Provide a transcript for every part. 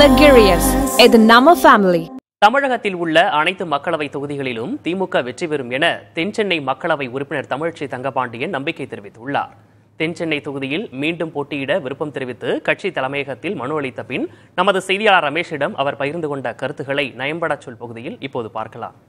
Girius, இது நம்ம family தமிழகத்தில் உள்ள அனைத்து மக்களவை தொகுதிகளிலும் திமுக வெற்றி பெறும் என தென்சென்னை மக்களவை உறுப்பினர் தமிழ்ச்சி தங்கபாண்டியன் நம்பிக்கை தெரிவித்துள்ளார் தென்சென்னை தொகுதியில் மீண்டும் போட்டியிட விருப்பம் தெரிவித்து கட்சி தலைமையகத்தில் மனு அளித்த பின் நமது செய்தியாளர் ரமேஷிடம் அவர் பகிர்ந்து கொண்ட கருத்துக்களை நயம்படச் சொல் பகுதியில் இப்போது பார்க்கலாம்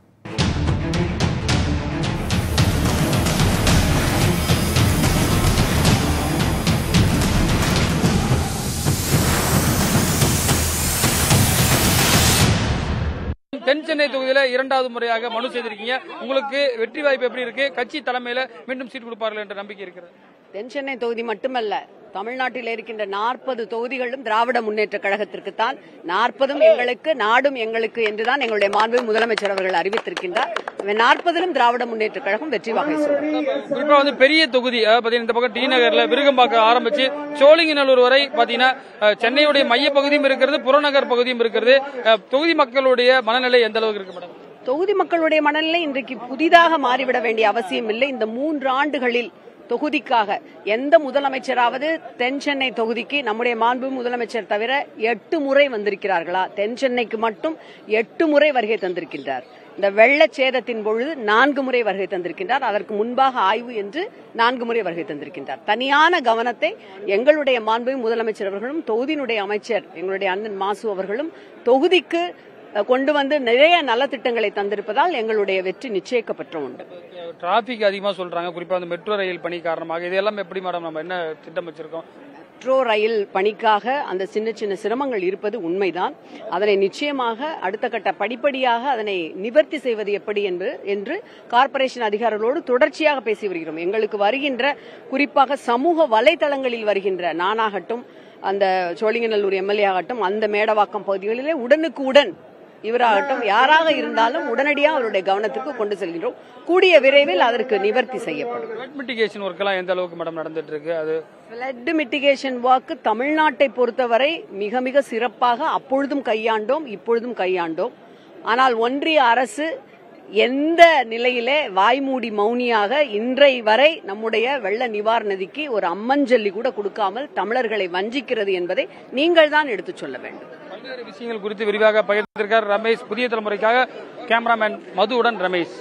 தென் சென்னை தொகுதியில இரண்டாவது முறையாக மனு செய்திருக்கீங்க உங்களுக்கு வெற்றி வாய்ப்பு எப்படி இருக்கு கட்சி தலைமையில மீண்டும் சீட் கொடுப்பார்கள் என்ற நம்பிக்கை இருக்கிறது தென் சென்னை தொகுதி மட்டுமல்ல தமிழ்நாட்டில் இருக்கின்ற நாற்பது தொகுதிகளும் திராவிட முன்னேற்ற கழகத்திற்குத்தான் நாற்பதும் எங்களுக்கு நாடும் எங்களுக்கு என்றுதான் எங்களுடைய மாண்பு முதலமைச்சர் அவர்கள் அறிவித்திருக்கின்றார் நாற்பதிலும் திராவிட முன்னேற்ற கழகம் வெற்றி வகை சொல்லும் குறிப்பா வந்து பெரிய தொகுதி அதாவது பாத்தீங்கன்னா இந்த பக்கம் டி நகர்ல விருகம்பாக்கம் ஆரம்பிச்சு சோழிங்கநல்லூர் வரை பாத்தீங்கன்னா அஹ், சென்னையுடைய மைய பகுதியும் இருக்கிறது புறநகர் பகுதியும் இருக்கிறது அஹ், தொகுதி மக்களுடைய மனநிலை எந்த அளவுக்கு இருக்கு மேடம் தொகுதி மக்களுடைய மனநிலை இன்றைக்கு புதிதாக மாறிவிட வேண்டிய அவசியம் இல்லை இந்த மூன்று ஆண்டுகளில் தொகுதிக்காக எந்த முதலமைச்சராவது தென் சென்னை தொகுதிக்கு நம்முடைய மாண்பு முதலமைச்சர் தவிர எட்டு முறை வந்திருக்கிறார்களா தென் சென்னைக்கு மட்டும் எட்டு முறை வருகை தந்திருக்கின்றார் இந்த வெள்ளச் சேதத்தின் பொழுது நான்கு முறை வருகை தந்திருக்கின்றார் அதற்கு முன்பாக ஆய்வு என்று நான்கு முறை வருகை தந்திருக்கின்றார் தனியான கவனத்தை எங்களுடைய மாண்பு முதலமைச்சர் அவர்களும் தொகுதியினுடைய அமைச்சர் எங்களுடைய அண்ணன் மாசு அவர்களும் தொகுதிக்கு அஹ், கொண்டு வந்து நிறைய நலத்திட்டங்களை தந்திருப்பதால் எங்களுடைய வெற்றி நிச்சயிக்கப்பட்ட உண்டு டிராபிக் அதிகமா சொல்றாங்க குறிப்பா அந்த மெட்ரோ ரயில் பணி காரணமாக இதெல்லாம் எப்படி மேடம் நம்ம என்ன திட்டம் வச்சிருக்கோம் மெட்ரோ ரயில் பணிக்காக அந்த சின்ன சின்ன சிரமங்கள் இருப்பது உண்மைதான் அதனை நிச்சயமாக அடுத்த கட்ட படிப்படியாக அதனை நிவர்த்தி செய்வது எப்படி என்று என்று கார்ப்பரேஷன் அதிகாரிகளோடு தொடர்ச்சியாக பேசி வருகிறோம் எங்களுக்கு வருகின்ற குறிப்பாக சமூக வலைதளங்களில் வருகின்ற நானாகட்டும் அந்த சோழிங்கநல்லூர் எம்எல்ஏ ஆகட்டும் அந்த மேடவாக்கம் பகுதிகளிலே உடனுக்கு உடன் இவராகட்டும் யாராக இருந்தாலும் உடனடியாக அவருடைய கவனத்துக்கு கொண்டு செல்கின்றோம் கூடிய விரைவில் அதற்கு நிவர்த்தி செய்யப்படும் ஃபிளட் மிட்டிகேஷன் ஒர்க் எல்லாம் எந்த அளவுக்கு மேடம் நடந்துட்டு இருக்கு அது ஃபிளட் மிட்டிகேஷன் வாக்கு தமிழ்நாட்டை பொறுத்தவரை மிக மிக சிறப்பாக அப்பொழுதும் கையாண்டோம் இப்பொழுதும் கையாண்டோம் ஆனால் ஒன்றிய அரசு எந்த நிலையிலே வாய்மூடி மௌனியாக இன்றை வரை நம்முடைய வெள்ள நிவாரண நிதிக்கு ஒரு அம்மஞ்சல்லி கூட கொடுக்காமல் தமிழர்களை வஞ்சிக்கிறது என்பதை நீங்கள் தான் எடுத்துச் சொல்ல வேண்டும் பல்வேறு விஷயங்கள் குறித்து விரிவாக பகிர்ந்திருக்கார் ரமேஷ் புதிய தலைமுறைக்காக கேமராமேன் மதுவுடன் ரமேஷ்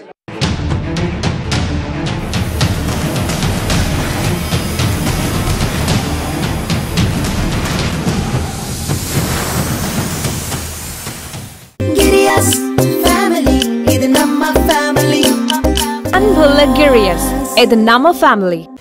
Giddy-us family, இது நம்ம family. அன்புள்ள Girius, இது நம்ம ஃபேமிலி